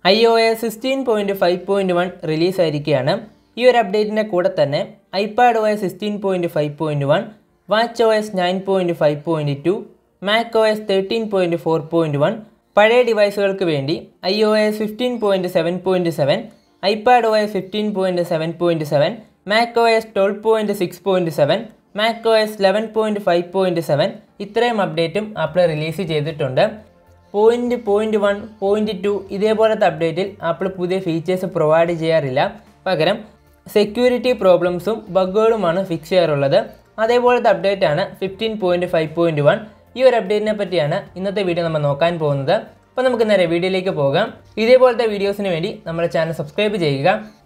I O S sixteen point five point one റിലീസായിരിക്കുകയാണ് ഈ ഒരു അപ്ഡേറ്റിൻ്റെ കൂടെ തന്നെ iPad O S sixteen point five point one watch O S nine point five point two Mac O S thirteen point four point one പഴയ ഡിവൈസുകൾക്ക് വേണ്ടി I O S fifteen point seven point seven iPad O S fifteen point seven point seven Mac O S twelve point six point seven Mac O S eleven point five point seven ഇത്രയും അപ്ഡേറ്റും Apple release ചെയ്തിട്ടുണ്ട് point point one point two ഇതേപോലത്തെ അപ്ഡേറ്റിൽ Apple പുതിയ features provide ചെയ്യാറില്ല പകരം security പ്രോബ്ലംസും ബഗ്ഗുകളുമാണ് fix ചെയ്യാറുള്ളത് അതേപോലത്തെ അപ്ഡേറ്റ് ആണ് fifteen point five point one ഈ ഒരു അപ്ഡേറ്റിനെ പറ്റിയാണ് ഇന്നത്തെ വീഡിയോ നമ്മൾ നോക്കാൻ പോകുന്നത് അപ്പോൾ നമുക്ക് നേരെ വീഡിയോയിലേക്ക് പോകാം ഇതേപോലത്തെ വീഡിയോസിന് വേണ്ടി നമ്മുടെ ചാനൽ സബ്സ്ക്രൈബ് ചെയ്യുക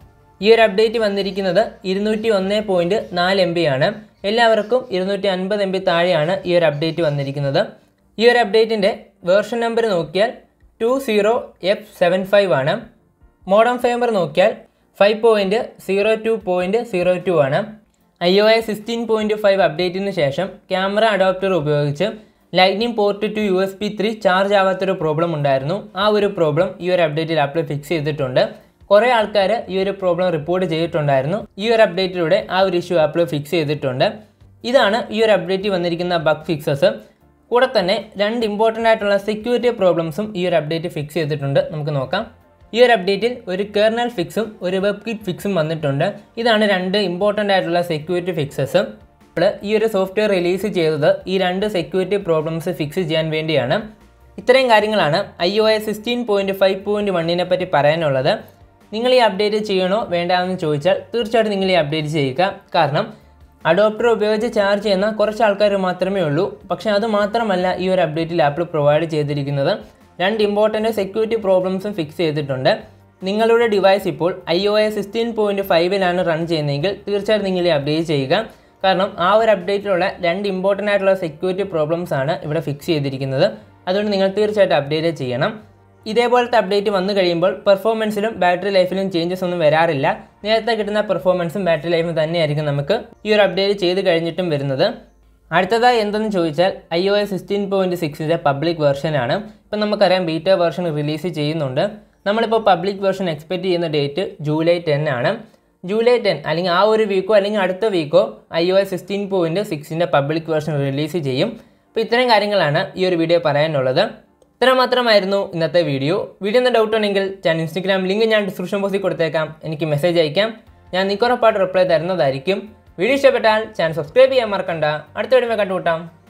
ഈ ഒരു അപ്ഡേറ്റ് വന്നിരിക്കുന്നത് ഇരുന്നൂറ്റി ഒന്ന് പോയിൻറ്റ് നാല് എം ബി ആണ് എല്ലാവർക്കും ഇരുന്നൂറ്റി അൻപത് എം ബി താഴെയാണ് ഈ ഒരു അപ്ഡേറ്റ് വന്നിരിക്കുന്നത് ഈ ഒരു അപ്ഡേറ്റിൻ്റെ വേർഷൻ നമ്പർ നോക്കിയാൽ two zero F seven five ആണ് മോഡം ഫേമർ നോക്കിയാൽ five point zero two point zero two ആണ് I O A sixteen point five അപ്ഡേറ്റിന് ശേഷം ക്യാമറ അഡോപ്റ്റർ ഉപയോഗിച്ച് lightning port to U S B three charge ആവാത്തൊരു problem ഉണ്ടായിരുന്നു ആ ഒരു പ്രോബ്ലം ഈ ഒരു അപ്ഡേറ്റിൽ ആപ്പിൾ ഫിക്സ് ചെയ്തിട്ടുണ്ട് കുറേ ആൾക്കാർ ഈ ഒരു പ്രോബ്ലം റിപ്പോർട്ട് ചെയ്തിട്ടുണ്ടായിരുന്നു ഈ ഒരു അപ്ഡേറ്റിലൂടെ ആ ഒരു ഇഷ്യൂ ആപ്പിൾ ഫിക്സ് ചെയ്തിട്ടുണ്ട് ഇതാണ് ഈ ഒരു അപ്ഡേറ്റിൽ വന്നിരിക്കുന്ന ബഗ് ഫിക്സസ് കൂടെ തന്നെ രണ്ട് ഇമ്പോർട്ടൻ്റ് ആയിട്ടുള്ള സെക്യൂരിറ്റി പ്രോബ്ലംസും ഈ ഒരു അപ്ഡേറ്റ് ഫിക്സ് ചെയ്തിട്ടുണ്ട് നമുക്ക് നോക്കാം ഈ ഒരു അപ്ഡേറ്റിൽ ഒരു കേർണൽ ഫിക്സും ഒരു വെബ് കിറ്റ് ഫിക്സും വന്നിട്ടുണ്ട് ഇതാണ് രണ്ട് ഇമ്പോർട്ടൻ്റ് ആയിട്ടുള്ള സെക്യൂരിറ്റി ഫിക്സസ് അപ്പോൾ ഈ ഒരു സോഫ്റ്റ്വെയർ റിലീസ് ചെയ്തത് ഈ രണ്ട് സെക്യൂരിറ്റി പ്രോബ്ലംസ് ഫിക്സ് ചെയ്യാൻ വേണ്ടിയാണ് ഇത്രയും കാര്യങ്ങളാണ് I O S sixteen point five point വണ്ണിനെ പറ്റി പറയാനുള്ളത് നിങ്ങൾ ഈ അപ്ഡേറ്റ് ചെയ്യണോ വേണ്ടാന്ന് ചോദിച്ചാൽ തീർച്ചയായിട്ടും നിങ്ങൾ ഈ അപ്ഡേറ്റ് ചെയ്യുക കാരണം അഡോപ്റ്റർ ഉപയോഗിച്ച് ചാർജ് ചെയ്യുന്ന കുറച്ച് ആൾക്കാർ മാത്രമേ ഉള്ളൂ പക്ഷേ അത് മാത്രമല്ല ഈ ഒരു അപ്ഡേറ്റിൽ ആപ്പിൾ പ്രൊവൈഡ് ചെയ്തിരിക്കുന്നത് രണ്ട് ഇമ്പോർട്ടൻ്റ് സെക്യൂരിറ്റി പ്രോബ്ലംസും ഫിക്സ് ചെയ്തിട്ടുണ്ട് നിങ്ങളുടെ ഡിവൈസ് ഇപ്പോൾ I O S sixteen point ഫൈവിലാണ് റൺ ചെയ്യുന്നതെങ്കിൽ തീർച്ചയായിട്ടും നിങ്ങൾ ഈ അപ്ഡേറ്റ് ചെയ്യുക കാരണം ആ ഒരു അപ്ഡേറ്റിലുള്ള രണ്ട് ഇമ്പോർട്ടൻ്റ് ആയിട്ടുള്ള സെക്യൂരിറ്റി പ്രോബ്ലംസ് ആണ് ഇവിടെ ഫിക്സ് ചെയ്തിരിക്കുന്നത് അതുകൊണ്ട് നിങ്ങൾ തീർച്ചയായിട്ടും അപ്ഡേറ്റ് ചെയ്യണം ഇതേപോലത്തെ അപ്ഡേറ്റ് വന്നു കഴിയുമ്പോൾ പെർഫോമൻസിലും ബാറ്ററി ലൈഫിലും ചേഞ്ചസ് ഒന്നും വരാറില്ല നേരത്തെ കിട്ടുന്ന പെർഫോമൻസും ബാറ്ററി ലൈഫും തന്നെയായിരിക്കും നമുക്ക് ഈ ഒരു അപ്ഡേറ്റ് ചെയ്ത് കഴിഞ്ഞിട്ടും വരുന്നത് അടുത്തതായി എന്തെന്ന് ചോദിച്ചാൽ I O S sixteen point സിക്സിൻ്റെ പബ്ലിക് വെർഷനാണ് ഇപ്പം നമുക്കറിയാം ബീറ്റ വെർഷൻ റിലീസ് ചെയ്യുന്നുണ്ട് നമ്മളിപ്പോൾ പബ്ലിക് വെർഷൻ എക്സ്പെക്ട് ചെയ്യുന്ന ഡേറ്റ് ജൂലൈ ടെൻ ആണ് ജൂലൈ ടെൻ അല്ലെങ്കിൽ ആ ഒരു വീക്കോ അല്ലെങ്കിൽ അടുത്ത വീക്കോ I O S sixteen point സിക്സിൻ്റെ പബ്ലിക് വെർഷൻ റിലീസ് ചെയ്യും അപ്പോൾ ഇത്തരം കാര്യങ്ങളാണ് ഈ ഒരു വീഡിയോ പറയാനുള്ളത് ഇത്ര മാത്രമായിരുന്നു ഇന്നത്തെ വീഡിയോ വീഡിയോ എന്ന ഡൗട്ട് ഉണ്ടെങ്കിൽ ഞാൻ ഇൻസ്റ്റഗ്രാം ലിങ്ക് ഞാൻ ഡിസ്ക്രിപ്ഷൻ ബോക്സിൽ കൊടുത്തേക്കാം എനിക്ക് മെസ്സേജ് അയക്കാം ഞാൻ നിക്കുറപ്പായിട്ട് റിപ്ലൈ തരുന്നതായിരിക്കും വീഡിയോ ഇഷ്ടപ്പെട്ടാൽ ചാനൽ സബ്സ്ക്രൈബ് ചെയ്യാൻ മറക്കണ്ട അടുത്ത വീഡിയോ കണ്ടുകൂട്ടാം